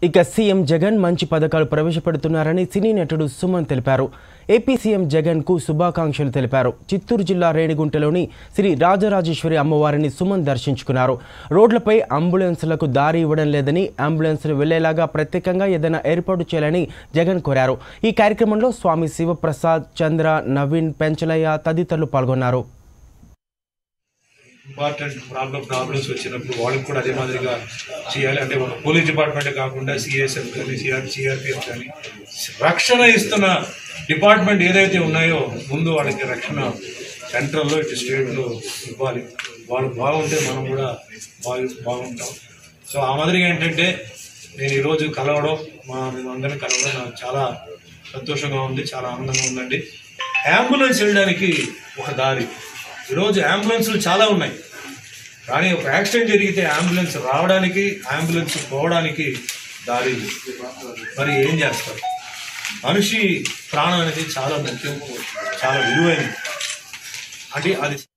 ఇక సీఎం జగన్ మంచి పథకాలు ప్రవేశపెడుతున్నారని సినీ నటుడు సుమన్ తెలిపారు ఏపీ సీఎం జగన్ కు శుభాకాంక్షలు తెలిపారు చిత్తూరు జిల్లా రేణిగుంటలోని శ్రీ రాజరాజేశ్వరి అమ్మవారిని సుమన్ దర్శించుకున్నారు రోడ్లపై అంబులెన్స్లకు దారి ఇవ్వడం లేదని అంబులెన్స్లు వెళ్లేలాగా ప్రత్యేకంగా ఏదైనా ఏర్పాటు చేయాలని జగన్ కోరారు ఈ కార్యక్రమంలో స్వామి శివప్రసాద్ చంద్ర నవీన్ పెంచలయ్య తదితరులు పాల్గొన్నారు ఇంపార్టెంట్ ప్రాబ్లం ప్రాబ్లమ్స్ వచ్చినప్పుడు వాళ్ళకి కూడా అదే మాదిరిగా చేయాలి అంటే ఒక పోలీస్ డిపార్ట్మెంట్ కాకుండా సిఎస్ఎఫ్ కానీ సిఆర్ సిఆర్పిఎఫ్ కానీ రక్షణ ఇస్తున్న డిపార్ట్మెంట్ ఏదైతే ఉన్నాయో ముందు వాళ్ళకి రక్షణ సెంట్రల్లో ఇటు స్టేట్లో ఇవ్వాలి వాళ్ళు బాగుంటే మనం కూడా బాగు బాగుంటాం సో ఆ మాదిరిగా ఏంటంటే నేను ఈరోజు కలవడం మా మేమందరం కలవడం నాకు చాలా సంతోషంగా ఉంది చాలా ఆనందంగా ఉందండి అంబులెన్స్ వెళ్ళడానికి ఒక దారి ఈరోజు అంబులెన్స్లు చాలా ఉన్నాయి కానీ ఒక యాక్సిడెంట్ జరిగితే అంబులెన్స్ రావడానికి అంబులెన్స్ పోవడానికి దారి లేదు. మరి ఏం చేస్తారు మనిషి ప్రాణం అనేది చాలా ముఖ్యం చాలా విలువైనది అంటే అది